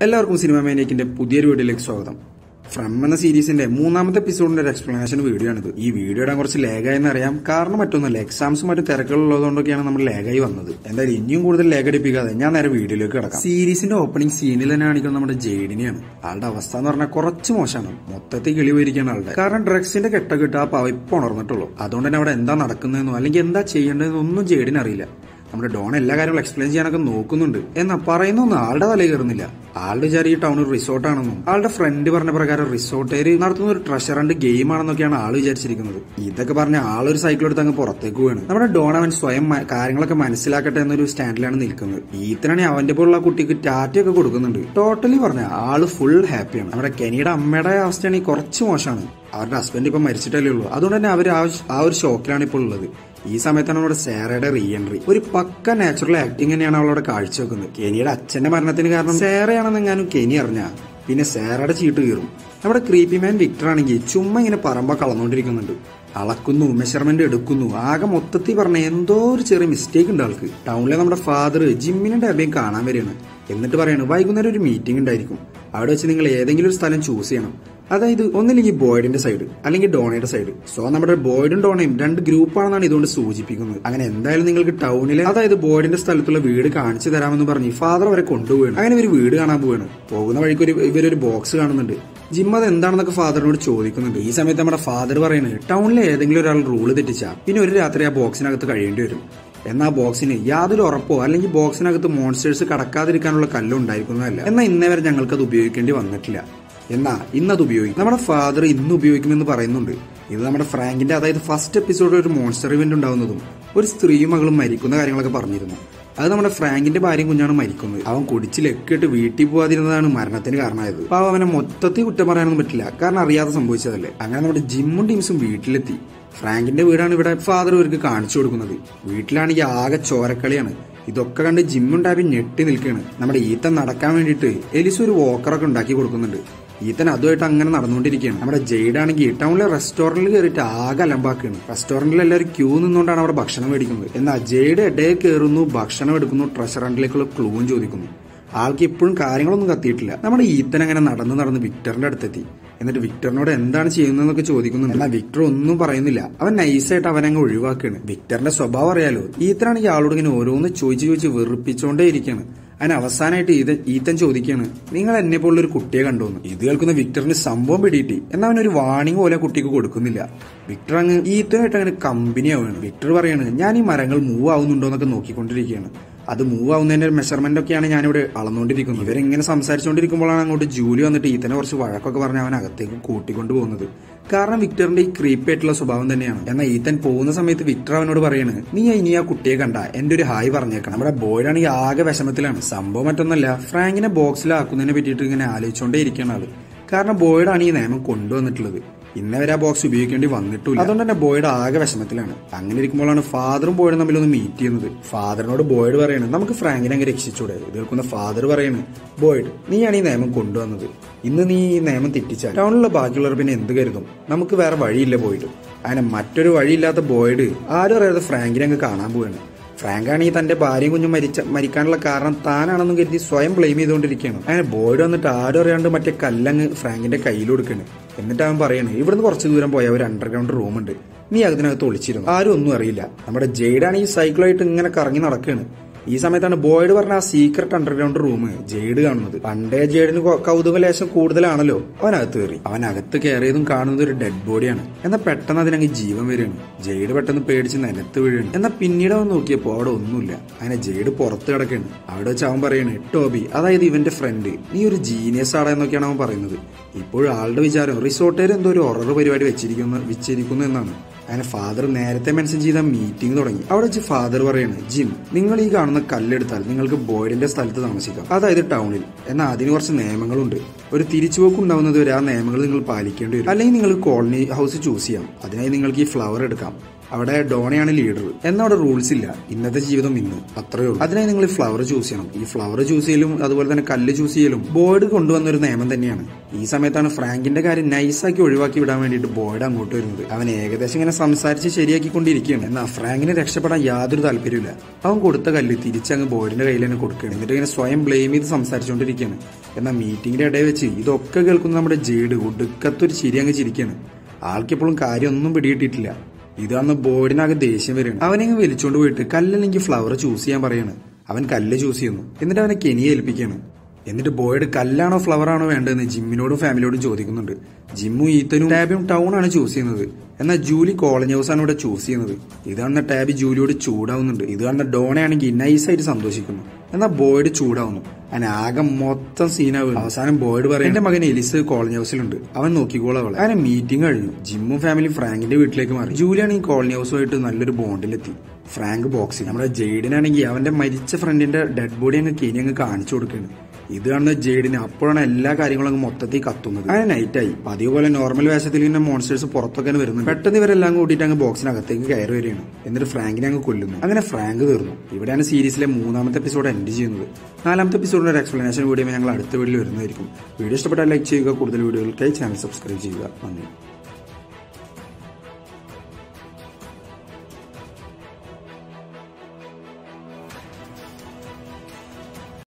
എല്ലാവർക്കും സിനിമ മേനേക്കിന്റെ പുതിയൊരു വീഡിയോയിലേക്ക് സ്വാഗതം ഫ്രം എന്ന സീരീസിന്റെ മൂന്നാമത്തെ എപ്പിസോഡിന്റെ ഒരു എക്സ്പ്ലനേഷൻ വീഡിയോ ആണിത് ഈ വീഡിയോ ഇടാൻ കുറച്ച് ലേഗായെന്ന് അറിയാം കാരണം മറ്റൊന്നുമല്ല എക്സാംസ് മറ്റു തിരക്കുകളുള്ളതുകൊണ്ടൊക്കെയാണ് നമ്മൾ ലേഗായി വന്നത് എന്തായാലും ഇനിയും കൂടുതൽ ലേഖ അടിപ്പിക്കാതെ ഞാൻ നേരെ വീഡിയോയിലേക്ക് കിടക്കാം സീരീസിന്റെ ഓപ്പണിംഗ് സീനിൽ തന്നെ കാണിക്കുന്നത് നമ്മുടെ ജെയ്ഡിനെയാണ് ആളുടെ അവസ്ഥ എന്ന് പറഞ്ഞാൽ കുറച്ച് മോശമാണ് മൊത്തത്തിൽ കിളി പോയിരിക്കുകയാണ് ആളുടെ കാരണം ഡ്രഗ്സിന്റെ കെട്ട കിട്ടുക ആ പാവ ഇപ്പൊ ഉണർന്നിട്ടുള്ളൂ അതുകൊണ്ട് തന്നെ അവിടെ എന്താ നടക്കുന്നതെന്നോ അല്ലെങ്കിൽ എന്താ ചെയ്യേണ്ടതെന്നോ ഒന്നും ജെയ്ഡിന് അറിയില്ല നമ്മുടെ ഡോൺ എല്ലാ കാര്യങ്ങളും എക്സ്പ്ലെയിൻ ചെയ്യാനൊക്കെ നോക്കുന്നുണ്ട് എന്നാ പറയുന്നൊന്നും ആളുടെ തലയിൽ കയറുന്നില്ല ആളുടെ വിചാരം ഈ ടൗൺ ഒരു റിസോർട്ടാണെന്നും ആളുടെ ഫ്രണ്ട് പറഞ്ഞ പ്രകാരം റിസോർട്ടേര് നടത്തുന്ന ഒരു ട്രഷർ ആൻഡ് ഗെയിം ആണെന്നൊക്കെയാണ് ആള് വിചാരിച്ചിരിക്കുന്നത് ഇതൊക്കെ പറഞ്ഞ ആളൊരു സൈക്കിൾ എടുത്ത് അങ്ങ് പുറത്തേക്ക് പോവാണ് നമ്മുടെ ഡോൺ അവൻ സ്വയം മ- കാര്യങ്ങളൊക്കെ മനസ്സിലാക്കട്ടെ എന്നൊരു സ്റ്റാൻഡിലാണ് നിൽക്കുന്നത് ഈത്തനാണെങ്കിൽ അവന്റെ പോലുള്ള കുട്ടിക്ക് ടാറ്റയൊക്കെ കൊടുക്കുന്നുണ്ട് ടോട്ടലി പറഞ്ഞ ആള് ഫുൾ ഹാപ്പിയാണ് നമ്മുടെ കെനിയുടെ അമ്മയുടെ അവസ്ഥയാണെങ്കിൽ കുറച്ച് മോശമാണ് അവരുടെ ഹസ്ബൻഡ് ഇപ്പൊ മരിച്ചിട്ടല്ലേ ഉള്ളൂ അതുകൊണ്ട് തന്നെ അവർ ആ ഒരു ഷോക്കിലാണ് ഇപ്പോൾ ഉള്ളത് ഈ സമയത്താണ് നമ്മുടെ സേറയുടെ റീ എൻട്രി ഒരു പക്ക നാച്ചുറൽ ആക്ടിങ് തന്നെയാണ് അവളവിടെ കാഴ്ചവെക്കുന്നത് കെനിയുടെ അച്ഛന്റെ മരണത്തിന് കാരണം സേറയാണെന്നെങ്ങാനും കെനി അറിഞ്ഞ പിന്നെ സേറയുടെ ചീട്ട് കീറും നമ്മുടെ ക്രീപ്പി മാൻ വിക്ടർ ആണെങ്കിൽ ചുമ്മാ ഇങ്ങനെ പറമ്പ കളന്നുകൊണ്ടിരിക്കുന്നുണ്ട് അളക്കുന്നു മെഷർമെന്റ് എടുക്കുന്നു ആകെ മൊത്തത്തിൽ പറഞ്ഞ എന്തോ ഒരു ചെറിയ മിസ്റ്റേക്ക് ഉണ്ട് ആൾക്ക് ടൗണിലെ നമ്മുടെ ഫാദർ ജിമ്മിനും ഡാബിയും കാണാൻ വരികയാണ് എന്നിട്ട് പറയാണ് വൈകുന്നേരം ഒരു മീറ്റിംഗ് ഉണ്ടായിരിക്കും അവിടെ വെച്ച് നിങ്ങൾ ഏതെങ്കിലും ഒരു സ്ഥലം ചൂസ് ചെയ്യണം അതായത് ഒന്നില്ലെങ്കിൽ ബോയ്ഡിന്റെ സൈഡ് അല്ലെങ്കിൽ ഡോണയുടെ സൈഡ് സോ നമ്മുടെ ബോയ്ഡും ഡോണയും രണ്ട് ഗ്രൂപ്പാണെന്നാണ് ഇതുകൊണ്ട് സൂചിപ്പിക്കുന്നത് അങ്ങനെ എന്തായാലും നിങ്ങൾക്ക് ടൗണിലെ അതായത് ബോയ്ഡിന്റെ സ്ഥലത്തുള്ള വീട് കാണിച്ചു തരാമെന്ന് പറഞ്ഞ് ഫാദർ വരെ കൊണ്ടുപോവാണ് അങ്ങനെ ഒരു വീട് കാണാൻ പോവാണ് പോകുന്ന വഴിക്ക് ഒരു ഇവരൊരു ബോക്സ് കാണുന്നുണ്ട് ജിം അത് എന്താണെന്നൊക്കെ ഫാദറിനോട് ചോദിക്കുന്നുണ്ട് ഈ സമയത്ത് നമ്മുടെ ഫാദർ പറയുന്നത് ടൗണിലെ ഏതെങ്കിലും ഒരാൾ റൂള് തെറ്റിച്ചാ പിന്നെ ഒരു രാത്രി ആ ബോക്സിനകത്ത് കഴിയേണ്ടി വരും എന്നാൽ ബോക്സിന് യാതൊരു ഉറപ്പോ അല്ലെങ്കിൽ ബോക്സിനകത്ത് മോൺസ്റ്റേഴ്സ് കടക്കാതിരിക്കാനുള്ള കല്ലും ഉണ്ടായിരിക്കുന്നതല്ല എന്നാൽ ഇന്നേ വരെ ഞങ്ങൾക്ക് അത് ഉപയോഗിക്കേണ്ടി വന്നിട്ടില്ല എന്നാ ഇന്നത് ഉപയോഗിക്കും നമ്മുടെ ഫാദർ ഇന്ന് ഉപയോഗിക്കുമെന്ന് പറയുന്നുണ്ട് ഇത് നമ്മുടെ ഫ്രാങ്കിന്റെ അതായത് ഫസ്റ്റ് എപ്പിസോഡിൽ ഒരു മോൺസ്റ്റർ ഇവന്റ് ഉണ്ടാവുന്നതും ഒരു സ്ത്രീയും മകളും മരിക്കുന്ന കാര്യങ്ങളൊക്കെ പറഞ്ഞിരുന്നു അത് നമ്മുടെ ഫ്രാങ്കിന്റെ ഭാര്യയും കുഞ്ഞാണ് മരിക്കുന്നത് അവൻ കുടിച്ച് ലക്കിട്ട് വീട്ടിൽ പോകാതിരുന്നതാണ് മരണത്തിന് കാരണമായത് അപ്പൊ അവനെ മൊത്തത്തിൽ കുറ്റം പറയാനൊന്നും പറ്റില്ല കാരണം അറിയാതെ സംഭവിച്ചതല്ലേ അങ്ങനെ നമ്മുടെ ജിമ്മും ടീംസും വീട്ടിലെത്തി ഫ്രാങ്കിന്റെ വീടാണ് ഇവിടെ ഫാദർ ഇവർക്ക് കാണിച്ചു കൊടുക്കുന്നത് വീട്ടിലാണെങ്കിൽ ആകെ ചോരക്കളിയാണ് ഇതൊക്കെ കണ്ട് ജിമ്മും ടാബി ഞെട്ടി നിൽക്കുകയാണ് നമ്മുടെ ഈത്തൻ നടക്കാൻ വേണ്ടിയിട്ട് എലിസ് ഒരു വോക്കറൊക്കെ ഉണ്ടാക്കി കൊടുക്കുന്നുണ്ട് ഈത്തൻ അതുമായിട്ട് അങ്ങനെ നടന്നുകൊണ്ടിരിക്കുകയാണ് നമ്മുടെ ജെയ്ഡാണെങ്കിൽ ടൗണിലെ റെസ്റ്റോറന്റിൽ കയറിയിട്ട് ആകെ അലമ്പാക്കുകയാണ് റെസ്റ്റോറന്റിൽ എല്ലാവരും ക്യൂ നിന്നുകൊണ്ടാണ് അവിടെ ഭക്ഷണം മേടിക്കുന്നത് എന്നാൽ ജെയ്ഡ് ഇടയിൽ കയറുന്നു ഭക്ഷണം എടുക്കുന്നു ട്രഷറന്റിലേക്കുള്ള ക്ലൂവും ചോദിക്കുന്നു ആൾക്ക് ഇപ്പോഴും കാര്യങ്ങളൊന്നും കത്തിയിട്ടില്ല നമ്മുടെ ഈത്തൻ അങ്ങനെ നടന്ന് നടന്ന് വിക്ടറിന്റെ അടുത്തെത്തി എന്നിട്ട് വിക്ടറിനോട് എന്താണ് ചെയ്യുന്നതെന്നൊക്കെ ചോദിക്കുന്നുണ്ട് എന്നാൽ വിക്ടർ ഒന്നും പറയുന്നില്ല അവൻ നൈസായിട്ട് അവനങ്ങ് ഒഴിവാക്കുകയാണ് വിക്ടറിന്റെ സ്വഭാവം അറിയാലോ ഈത്തനാണെങ്കിൽ ആളോട് ഇങ്ങനെ ഓരോന്ന് ചോദിച്ച് ചോദിച്ച് വെറുപ്പിച്ചുകൊണ്ടേ ഇരിക്കുകയാണ് അതിന് അവസാനമായിട്ട് ഇത് ഈത്തൻ ചോദിക്കുകയാണ് നിങ്ങൾ എന്നെ പോലുള്ള ഒരു കുട്ടിയെ കണ്ടുവന്നു ഇത് കേൾക്കുന്ന വിക്ടറിന് സംഭവം പിടിയിട്ടി എന്നാൽ അവനൊരു വാണിംഗ് പോലെ ആ കുട്ടിക്ക് കൊടുക്കുന്നില്ല വിക്ടർ അങ്ങ് ഈത്തനായിട്ട് അങ്ങനെ കമ്പനി ആവുകയാണ് വിക്ടർ പറയാണ് ഞാൻ ഈ മരങ്ങൾ മൂവ് ആവുന്നുണ്ടോ എന്നൊക്കെ നോക്കിക്കൊണ്ടിരിക്കുകയാണ് അത് മൂവ് ആവുന്നതിന്റെ മെഷർമെന്റ് ഒക്കെയാണ് ഞാനിവിടെ അളന്നുകൊണ്ടിരിക്കുന്നത് ഇവരിങ്ങനെ സംസാരിച്ചുകൊണ്ടിരിക്കുമ്പോഴാണ് അങ്ങോട്ട് ജൂലി വന്നിട്ട് ഈത്തനെ കുറച്ച് വഴക്കൊക്കെ പറഞ്ഞ് അവൻ അകത്തേക്ക് കൂട്ടിക്കൊണ്ടു പോകുന്നത് കാരണം വിക്ടറിന്റെ ഈ ക്രീപ്പ് ആയിട്ടുള്ള സ്വഭാവം തന്നെയാണ് എന്നാൽ ഈത്തൻ പോകുന്ന സമയത്ത് വിക്ടർ അവനോട് പറയാണ് നീ ഇനി ആ കുട്ടിയെ കണ്ട എന്റെ ഒരു ഹായ് പറഞ്ഞേക്കണം നമ്മുടെ ബോയ്ഡാണെങ്കിൽ ആകെ വിഷമത്തിലാണ് സംഭവം മറ്റൊന്നല്ല ഫ്രാങ്കിനെ ബോക്സിലാക്കുന്നതിനെ പറ്റിയിട്ട് ഇങ്ങനെ ആലോചിച്ചുകൊണ്ടേ ഇരിക്കുകയാണ് ആള് കാരണം ബോയ്ഡാണ് ഈ നിയമം കൊണ്ടുവന്നിട്ടുള്ളത് ഇന്നേ വരെ ആ ബോക്സ് ഉപയോഗിക്കേണ്ടി വന്നിട്ടില്ല അതുകൊണ്ട് തന്നെ ബോയ്ഡ് ആകെ വിഷമത്തിലാണ് അങ്ങനെ ഇരിക്കുമ്പോഴാണ് ഫാദറും ബോയ്ഡും തമ്മിൽ ഒന്ന് മീറ്റ് ചെയ്യുന്നത് ഫാദറിനോട് ബോയ്ഡ് പറയണത് നമുക്ക് ഫ്രാങ്കിനെ അങ്ങ് രക്ഷിച്ചൂടെ ഇത് കേൾക്കുന്ന ഫാദർ പറയാണ് ബോയ്ഡ് നീയാണ് ഈ നിയമം കൊണ്ടുവന്നത് ഇന്ന് നീ ഈ നിയമം തെറ്റിച്ചാൽ ടൗണിലുള്ള ബാക്കിയുള്ളവർ പിന്നെ എന്ത് കരുതും നമുക്ക് വേറെ വഴിയില്ല ബോയ്ഡ് അങ്ങനെ മറ്റൊരു വഴിയില്ലാത്ത ബോയ്ഡ് ആരും അറിയാതെ ഫ്രാങ്കിനെ അങ്ങ് കാണാൻ പോവാണ് ഫ്രാങ്ക് ആണെങ്കിൽ തന്റെ ഭാര്യയും കുഞ്ഞും മരിച്ച മരിക്കാനുള്ള കാരണം താനാണെന്നും കരുതി സ്വയം ബ്ലെയിം ചെയ്തുകൊണ്ടിരിക്കുകയാണ് അങ്ങനെ ബോയ്ഡ് വന്നിട്ട് ആരും അറിയാണ്ട് മറ്റേ കല്ലങ്ങ് ഫ്രാങ്കിന്റെ കയ്യിൽ കൊടുക്കണ് എന്നിട്ട് അവൻ പറയാണ് ഇവിടുന്ന് കുറച്ച് ദൂരം പോയ ഒരു അണ്ടർഗ്രൗണ്ട് റൂമുണ്ട് നീ അതിനകത്ത് ഒളിച്ചിരുന്നു ആരും ഒന്നും അറിയില്ല നമ്മുടെ ജെയ്ഡാണ് ഈ സൈക്കിളായിട്ട് ഇങ്ങനെ കറങ്ങി നടക്കുകയാണ് ഈ സമയത്താണ് ബോയ്ഡ് പറഞ്ഞ ആ സീക്രട്ട് അണ്ടർഗ്രൗണ്ട് റൂം ജെയ്ഡ് കാണുന്നത് പണ്ടേ ജെയ്ഡിന് കൊ- കൗതുക ലേശം കൂടുതലാണല്ലോ അവനകത്ത് കയറി അവനകത്ത് കയറിയതും കാണുന്നത് ഒരു ഡെഡ് ബോഡിയാണ് എന്നാൽ പെട്ടെന്ന് അതിനങ്ങ് ജീവൻ വരികയാണ് ജെയ്ഡ് പെട്ടെന്ന് പേടിച്ച് നിലത്ത് വീഴുകയാണ് എന്നാൽ പിന്നീട് അവൻ നോക്കിയപ്പോൾ അവിടെ ഒന്നുമില്ല അങ്ങനെ ജെയ്ഡ് പുറത്ത് കിടക്കുകയാണ് അവിടെ വെച്ച് അവൻ പറയാണ് ടോബി അതായത് ഇവന്റെ ഫ്രണ്ട് നീ ഒരു ജീനിയസ് ആടാ എന്നൊക്കെയാണ് അവൻ പറയുന്നത് ഇപ്പോഴും ആളുടെ വിചാരം റിസോർട്ടേർ എന്തോ ഒരു ഒറർ പരിപാടി വെച്ചിരിക്കുന്നു വെച്ചിരിക്കുന്നു എന്നാണ് അങ്ങനെ ഫാദർ നേരത്തെ മെൻഷൻ ചെയ്ത മീറ്റിംഗ് തുടങ്ങി അവിടെ വെച്ച് ഫാദർ പറയാണ് ജിം നിങ്ങൾ ഈ കാണുന്ന കല്ലെടുത്താൽ നിങ്ങൾക്ക് ബോയ്ഡിന്റെ സ്ഥലത്ത് താമസിക്കാം അതായത് ടൗണിൽ എന്നാൽ അതിന് കുറച്ച് നിയമങ്ങളുണ്ട് ഒരു തിരിച്ചുപോക്ക് ഉണ്ടാവുന്നത് വരെ ആ നിയമങ്ങൾ നിങ്ങൾ പാലിക്കേണ്ടി വരും അല്ലെങ്കിൽ നിങ്ങൾക്ക് കോളനി ഹൗസ് ചൂസ് ചെയ്യാം അതിനായി നിങ്ങൾക്ക് ഈ ഫ്ലവർ എടുക്കാം അവിടെ ഡോണയാണ് ലീഡർ എന്നാൽ അവിടെ റൂൾസ് ഇല്ല ഇന്നത്തെ ജീവിതം ഇന്ന് അത്രയേ ഉള്ളൂ അതിനായി നിങ്ങൾ ഫ്ലവർ ചൂസ് ചെയ്യണം ഈ ഫ്ലവർ ചൂസ് ചെയ്യലും അതുപോലെ തന്നെ കല്ല് ചൂസ് ചെയ്യലും ബോർഡ് കൊണ്ടുവന്ന ഒരു നിയമം തന്നെയാണ് ഈ സമയത്താണ് ഫ്രാങ്കിന്റെ കാര്യം നൈസാക്കി ഒഴിവാക്കി വിടാൻ വേണ്ടിയിട്ട് ബോർഡ് അങ്ങോട്ട് വരുന്നത് അവൻ ഏകദേശം ഇങ്ങനെ സംസാരിച്ച് ശരിയാക്കിക്കൊണ്ടിരിക്കുകയാണ് എന്നാൽ ഫ്രാങ്കിന് രക്ഷപ്പെടാൻ യാതൊരു താല്പര്യമില്ല അവൻ കൊടുത്ത കല്ല് തിരിച്ചങ്ങ് ബോർഡിന്റെ കയ്യിൽ തന്നെ കൊടുക്കുകയാണ് എന്നിട്ട് ഇങ്ങനെ സ്വയം ബ്ലെയിം ചെയ്ത് സംസാരിച്ചുകൊണ്ടിരിക്കുകയാണ് എന്നാൽ മീറ്റിംഗിന്റെ ഇടയിൽ വെച്ച് ഇതൊക്കെ കേൾക്കുന്ന നമ്മുടെ ജേഡ് ഒടുക്കത്തൊരു ചിരി അങ്ങ് ചിരിക്കുകയാണ് ആൾക്കെപ്പോഴും കാര്യമൊന്നും പിടികിട്ടിയിട്ടില്ല ഇതാന്ന് ബോർഡിനാകെ ദേഷ്യം വരികയാണ് അവനെങ്ങ് വലിച്ചോണ്ട് പോയിട്ട് കല്ലല്ലെങ്കിൽ ഫ്ലവർ ചൂസ് ചെയ്യാൻ പറയാണ് അവൻ കല്ല് ചൂസ് ചെയ്യുന്നു എന്നിട്ട് അവനെ കെനിയെ ഏൽപ്പിക്കുകയാണ് എന്നിട്ട് ബോയ്ഡ് കല്ലാണോ ഫ്ലവർ ആണോ വേണ്ടതെന്ന് ജിമ്മിനോടും ഫാമിലിയോടും ചോദിക്കുന്നുണ്ട് ജിമ്മും ഈത്തനും ടാബിയും ടൗൺ ആണ് ചൂസ് ചെയ്യുന്നത് എന്നാൽ ജൂലി കോളനി ഹൗസ് ആണ് ഇവിടെ ചൂസ് ചെയ്യുന്നത് ഇത് കാണുന്ന ടാബി ജൂലിയോട് ചൂടാവുന്നുണ്ട് ഇത് കാണുന്ന ഡോണയാണെങ്കിൽ നൈസായിട്ട് സന്തോഷിക്കുന്നു എന്നാൽ ബോയ്ഡ് ചൂടാവുന്നു അങ്ങനെ ആകെ മൊത്തം സീനാവുന്നു അവസാനം ബോയ്ഡ് പറയും എന്റെ മകൻ എലിസ് കോളനി ഹൗസിലുണ്ട് അവൻ നോക്കിക്കോളാം അവളെ അങ്ങനെ മീറ്റിംഗ് കഴിഞ്ഞു ജിമ്മും ഫാമിലിയും ഫ്രാങ്കിന്റെ വീട്ടിലേക്ക് മാറി ജൂലിയാണെങ്കിൽ കോളനി ഹൗസുമായിട്ട് നല്ലൊരു ബോണ്ടിലെത്തി ഫ്രാങ്ക് ബോക്സിംഗ് നമ്മുടെ ജെയ്ഡിനാണെങ്കിൽ അവന്റെ മരിച്ച ഫ്രണ്ടിന്റെ ഡെഡ് ബോഡി അങ്ങ് കെനി അങ്ങ് കാണിച്ചു കൊടുക്കുകയാണ് ഇത് കാണുന്ന ജെയ്ഡിന് അപ്പോഴാണ് എല്ലാ കാര്യങ്ങളും അങ്ങ് മൊത്തത്തിൽ കത്തുന്നത് അങ്ങനെ നൈറ്റായി പതിവ് പോലെ നോർമൽ വേഷത്തിൽ ഇങ്ങനെ മോൺസ്റ്റേഴ്സ് പുറത്തൊക്കെ വരുന്നത് പെട്ടെന്ന് ഇവരെല്ലാം കൂട്ടിയിട്ട് അങ്ങ് ബോക്സിനകത്തേക്ക് കയറി വരികയാണ് എന്നിട്ട് ഫ്രാങ്കിനെ അങ്ങ് കൊല്ലുന്നു അങ്ങനെ ഫ്രാങ്ക് തീർന്നു ഇവിടെയാണ് സീരീസിലെ മൂന്നാമത്തെ എപ്പിസോഡ് എൻഡ് ചെയ്യുന്നത് നാലാമത്തെ എപ്പിസോഡിന്റെ ഒരു എക്സ്പ്ലനേഷൻ വീഡിയോ ഞങ്ങൾ അടുത്ത വീഡിയോയിൽ വരുന്നതായിരിക്കും വീഡിയോ ഇഷ്ടപ്പെട്ടാൽ ലൈക്ക് ചെയ്യുക കൂടുതൽ വീഡിയോകൾക്കായി ചാനൽ സബ്സ്ക്രൈബ് ചെയ്യുക നന്ദി